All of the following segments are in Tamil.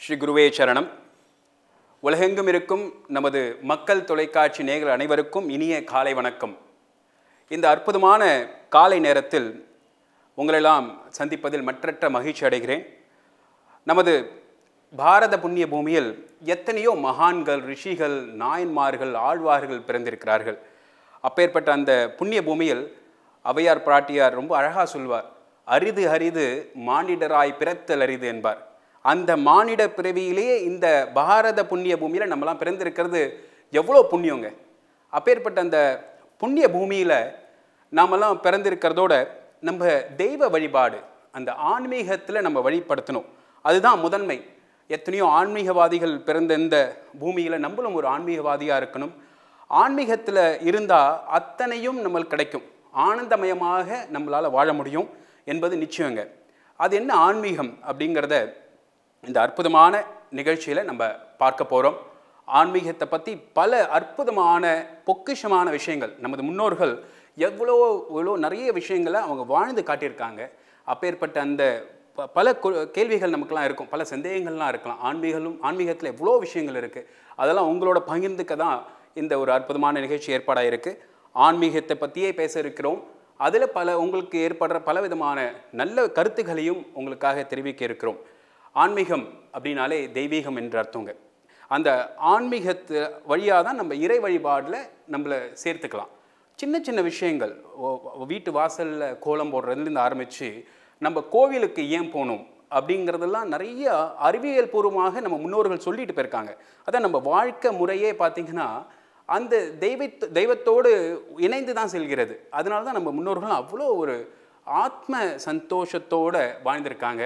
ஸ்ரீ குருவே சரணம் உலகெங்கும் இருக்கும் நமது மக்கள் தொலைக்காட்சி நேயர்கள் அனைவருக்கும் இனிய காலை வணக்கம் இந்த அற்புதமான காலை நேரத்தில் உங்களெல்லாம் சந்திப்பதில் மற்றற்ற மகிழ்ச்சி அடைகிறேன் நமது பாரத புண்ணிய பூமியில் எத்தனையோ மகான்கள் ரிஷிகள் நாயன்மார்கள் ஆழ்வார்கள் பிறந்திருக்கிறார்கள் அப்பேற்பட்ட அந்த புண்ணிய பூமியில் அவையார் பிராட்டியார் ரொம்ப அழகாக சொல்வார் அரிது அரிது மானிடராய் பிறத்தல் அரிது என்பார் அந்த மானிட பிறவியிலேயே இந்த பாரத புண்ணிய பூமியில் நம்மலாம் பிறந்திருக்கிறது எவ்வளோ புண்ணியங்க அப்பேற்பட்ட அந்த புண்ணிய பூமியில் நாமெல்லாம் பிறந்திருக்கிறதோட நம்ம தெய்வ வழிபாடு அந்த ஆன்மீகத்தில் நம்ம வழிபடுத்தணும் அதுதான் முதன்மை எத்தனையோ ஆன்மீகவாதிகள் பிறந்த இந்த பூமியில் நம்மளும் ஒரு ஆன்மீகவாதியாக இருக்கணும் ஆன்மீகத்தில் இருந்தால் அத்தனையும் நம்மளுக்கு கிடைக்கும் ஆனந்தமயமாக நம்மளால் வாழ முடியும் என்பது நிச்சயங்க அது என்ன ஆன்மீகம் அப்படிங்கிறத இந்த அற்புதமான நிகழ்ச்சியில் நம்ம பார்க்க போகிறோம் ஆன்மீகத்தை பற்றி பல அற்புதமான பொக்கிஷமான விஷயங்கள் நமது முன்னோர்கள் எவ்வளோ எவ்வளோ நிறைய விஷயங்களை அவங்க வாழ்ந்து காட்டியிருக்காங்க அப்பேற்பட்ட அந்த ப- பல கு- கேள்விகள் நமக்கெல்லாம் இருக்கும் பல சந்தேகங்கள்லாம் இருக்கலாம் ஆன்மீகலும் ஆன்மீகத்தில் எவ்வளோ விஷயங்கள் இருக்குது அதெல்லாம் உங்களோட பகிர்ந்துக்க தான் இந்த ஒரு அற்புதமான நிகழ்ச்சி ஏற்பாடாக இருக்குது ஆன்மீகத்தை பற்றியே பேச இருக்கிறோம் அதில் பல உங்களுக்கு ஏற்படுற பல விதமான நல்ல கருத்துகளையும் உங்களுக்காக தெரிவிக்க இருக்கிறோம் ஆன்மீகம் அப்படின்னாலே தெய்வீகம் என்று அர்த்தங்க அந்த ஆன்மீகத்து வழியாக தான் நம்ம இறை வழிபாடில் நம்மளை சேர்த்துக்கலாம் சின்ன சின்ன விஷயங்கள் ஓ- ஓ- வீட்டு வாசலில் கோலம் போடுறதுலேருந்து ஆரம்பித்து நம்ம கோவிலுக்கு ஏன் போகணும் அப்படிங்கிறதெல்லாம் நிறைய அறிவியல் பூர்வமாக நம்ம முன்னோர்கள் சொல்லிட்டு போயிருக்காங்க அதான் நம்ம வாழ்க்கை முறையே பார்த்திங்கன்னா அந்த தெய்வ தெய்வத்தோடு இணைந்து தான் செல்கிறது அதனால தான் நம்ம முன்னோர்கள் அவ்வளோ ஒரு ஆத்ம சந்தோஷத்தோடு வாழ்ந்திருக்காங்க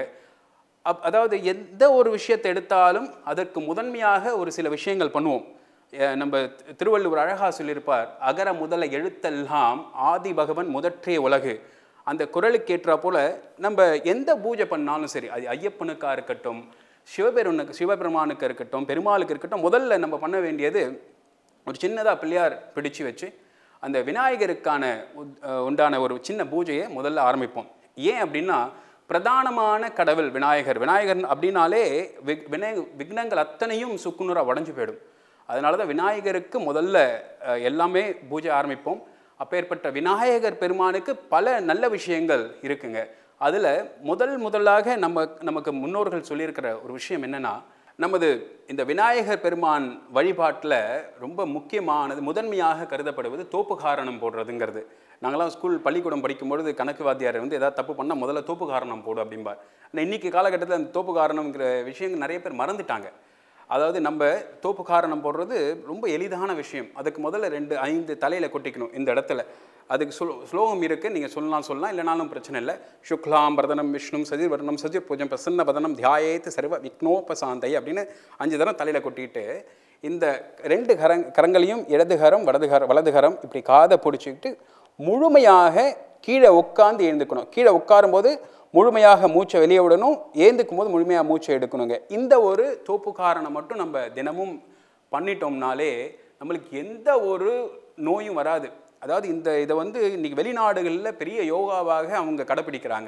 அப் அதாவது எந்த ஒரு விஷயத்தை எடுத்தாலும் அதற்கு முதன்மையாக ஒரு சில விஷயங்கள் பண்ணுவோம் அஹ் நம்ம தி- திருவள்ளுவர் அழகா சொல்லியிருப்பார் அகர முதல எழுத்தெல்லாம் ஆதி பகவன் முதற்றே உலகு அந்த குரலுக்கு ஏற்றா போல நம்ம எந்த பூஜை பண்ணாலும் சரி அது ஐயப்பனுக்கா இருக்கட்டும் சிவபெருனுக்கு சிவபெருமானுக்கு இருக்கட்டும் பெருமாளுக்கு இருக்கட்டும் முதல்ல நம்ம பண்ண வேண்டியது ஒரு சின்னதாக பிள்ளையார் பிடிச்சு வச்சு அந்த விநாயகருக்கான உத்- அஹ் உண்டான ஒரு சின்ன பூஜையை முதல்ல ஆரம்பிப்போம் ஏன் அப்படின்னா பிரதானமான கடவுள் விநாயகர் விநாயகர் அப்படின்னாலே விக் வினை விக்னங்கள் அத்தனையும் சுக்குநூறாக உடஞ்சு போயிடும் அதனால தான் விநாயகருக்கு முதல்ல அஹ், எல்லாமே பூஜை ஆரம்பிப்போம் அப்பேற்பட்ட விநாயகர் பெருமானுக்கு பல நல்ல விஷயங்கள் இருக்குங்க அதில் முதல் முதலாக நம்ம நமக்கு முன்னோர்கள் சொல்லியிருக்கிற ஒரு விஷயம் என்னன்னா நமது இந்த விநாயகர் பெருமான் வழிபாட்டில் ரொம்ப முக்கியமானது முதன்மையாக கருதப்படுவது தோப்பு காரணம் போடுறதுங்கிறது நாங்களாம் ஸ்கூல் பள்ளிக்கூடம் படிக்கும்பொழுது கணக்கு வாத்தியார் வந்து ஏதாவது தப்பு பண்ணால் முதல்ல தோப்பு காரணம் போடு அப்படிம்பார் ஆனால் இன்னைக்கு காலகட்டத்தில் அந்த தோப்பு காரணம்ங்கிற விஷயங்கள் நிறைய பேர் மறந்துட்டாங்க அதாவது நம்ம தோப்பு காரணம் போடுறது ரொம்ப எளிதான விஷயம் அதுக்கு முதல்ல ரெண்டு ஐந்து தலையில் கொட்டிக்கணும் இந்த இடத்துல அதுக்கு ஸ்லோ ஸ்லோகம் இருக்குது நீங்கள் சொல்லலாம் சொல்லலாம் இல்லைனாலும் பிரச்சனை இல்லை சுக்லாம் பரதனம் விஷ்ணும் சதிர் வர்ணம் சஜிர் பூஜம் பிரசன்ன பதனம் தியாயேத்து சர்வ விக்னோபசாந்தை அப்படின்னு அஞ்சு தரம் தலையில் கொட்டிட்டு இந்த ரெண்டு கரங் கரங்களையும் இடதுகரம் வலதுகரம் வலதுகரம் இப்படி காதை பிடிச்சிக்கிட்டு முழுமையாக கீழே உட்காந்து எழுந்துக்கணும் கீழே உட்காரும்போது முழுமையாக மூச்சை வெளியே விடணும் ஏந்துக்கும் போது முழுமையாக மூச்சை எடுக்கணுங்க இந்த ஒரு தோப்பு காரணம் மட்டும் நம்ம தினமும் பண்ணிட்டோம்னாலே நம்மளுக்கு எந்த ஒரு நோயும் வராது அதாவது இந்த இதை வந்து இன்னைக்கு வெளிநாடுகளில் பெரிய யோகாவாக அவங்க கடைப்பிடிக்கிறாங்க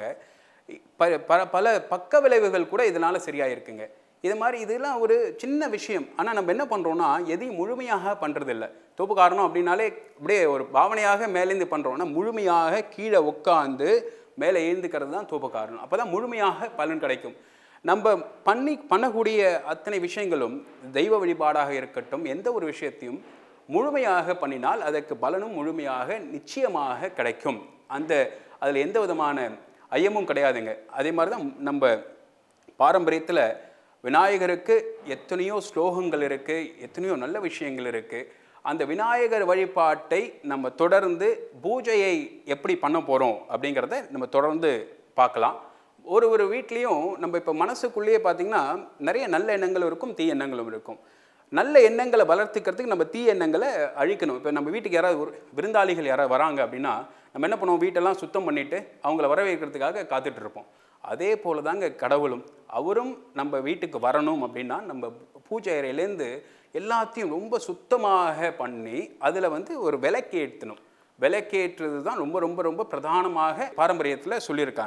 ப பல பல பக்க விளைவுகள் கூட இதனால் சரியாக இருக்குங்க இது மாதிரி இதெல்லாம் ஒரு சின்ன விஷயம் ஆனால் நம்ம என்ன பண்ணுறோம்னா எதையும் முழுமையாக பண்ணுறதில்ல தோப்பு காரணம் அப்படின்னாலே அப்படியே ஒரு பாவனையாக மேலேருந்து பண்ணுறோம்னா முழுமையாக கீழே உட்காந்து மேலே எழுந்துக்கிறது தான் தோப்பு காரணம் அப்போ தான் முழுமையாக பலன் கிடைக்கும் நம்ம பண்ணி பண்ணக்கூடிய அத்தனை விஷயங்களும் தெய்வ வழிபாடாக இருக்கட்டும் எந்த ஒரு விஷயத்தையும் முழுமையாக பண்ணினால் அதற்கு பலனும் முழுமையாக நிச்சயமாக கிடைக்கும் அந்த அதில் எந்த விதமான ஐயமும் கிடையாதுங்க அதே மாதிரி தான் நம்ம பாரம்பரியத்தில் விநாயகருக்கு எத்தனையோ ஸ்லோகங்கள் இருக்குது எத்தனையோ நல்ல விஷயங்கள் இருக்குது அந்த விநாயகர் வழிபாட்டை நம்ம தொடர்ந்து பூஜையை எப்படி பண்ண போகிறோம் அப்படிங்கிறத நம்ம தொடர்ந்து பார்க்கலாம் ஒரு ஒரு வீட்லேயும் நம்ம இப்போ மனசுக்குள்ளேயே பார்த்திங்கன்னா நிறைய நல்ல எண்ணங்களும் இருக்கும் தீய எண்ணங்களும் இருக்கும் நல்ல எண்ணங்களை வளர்த்துக்கிறதுக்கு நம்ம தீய எண்ணங்களை அழிக்கணும் இப்போ நம்ம வீட்டுக்கு யாராவது ஒரு விருந்தாளிகள் யாராவது வராங்க அப்படின்னா நம்ம என்ன பண்ணுவோம் வீட்டெல்லாம் சுத்தம் பண்ணிவிட்டு அவங்கள வரவேற்கிறதுக்காக காத்துட்டு இருப்போம் அதே போல தாங்க கடவுளும் அவரும் நம்ம வீட்டுக்கு வரணும் அப்படின்னா நம்ம பூஜை அறையிலேருந்து எல்லாத்தையும் ரொம்ப சுத்தமாக பண்ணி அதில் வந்து ஒரு விளக்கு ஏற்றணும் விளக்கேற்றுறது தான் ரொம்ப ரொம்ப ரொம்ப பிரதானமாக பாரம்பரியத்தில் சொல்லியிருக்காங்க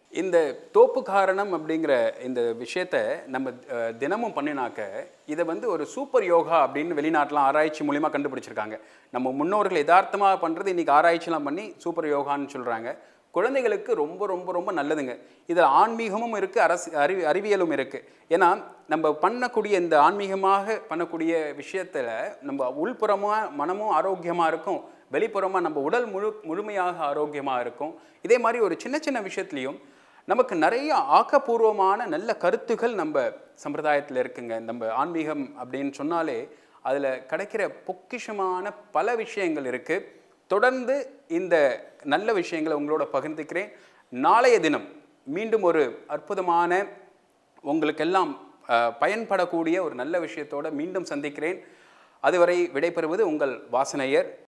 இந்த தோப்பு காரணம் அப்படிங்கிற இந்த விஷயத்த நம்ம அஹ், தினமும் பண்ணினாக்க இதை வந்து ஒரு சூப்பர் யோகா அப்படின்னு வெளிநாட்டில் ஆராய்ச்சி மூலிமா கண்டுபிடிச்சிருக்காங்க நம்ம முன்னோர்கள் யதார்த்தமாக பண்ணுறது இன்றைக்கி ஆராய்ச்சிலாம் பண்ணி சூப்பர் யோகான்னு சொல்கிறாங்க குழந்தைகளுக்கு ரொம்ப ரொம்ப ரொம்ப நல்லதுங்க இதில் ஆன்மீகமும் இருக்குது அரசு அறிவி அறிவியலும் இருக்குது ஏன்னா நம்ம பண்ணக்கூடிய இந்த ஆன்மீகமாக பண்ணக்கூடிய விஷயத்தில் நம்ம உள்புறமாக மனமும் ஆரோக்கியமாக இருக்கும் வெளிப்புறமாக நம்ம உடல் முழு முழுமையாக ஆரோக்கியமாக இருக்கும் இதே மாதிரி ஒரு சின்ன சின்ன விஷயத்துலையும் நமக்கு நிறைய ஆக்கப்பூர்வமான நல்ல கருத்துகள் நம்ம சம்பிரதாயத்தில் இருக்குங்க நம்ம ஆன்மீகம் அப்படின்னு சொன்னாலே அதில் கிடைக்கிற பொக்கிஷமான பல விஷயங்கள் இருக்குது தொடர்ந்து இந்த நல்ல விஷயங்களை உங்களோட பகிர்ந்துக்கிறேன் நாளைய தினம் மீண்டும் ஒரு அற்புதமான உங்களுக்கெல்லாம் அஹ், பயன்படக்கூடிய ஒரு நல்ல விஷயத்தோட மீண்டும் சந்திக்கிறேன் அதுவரை விடைபெறுவது உங்கள் வாசனையர்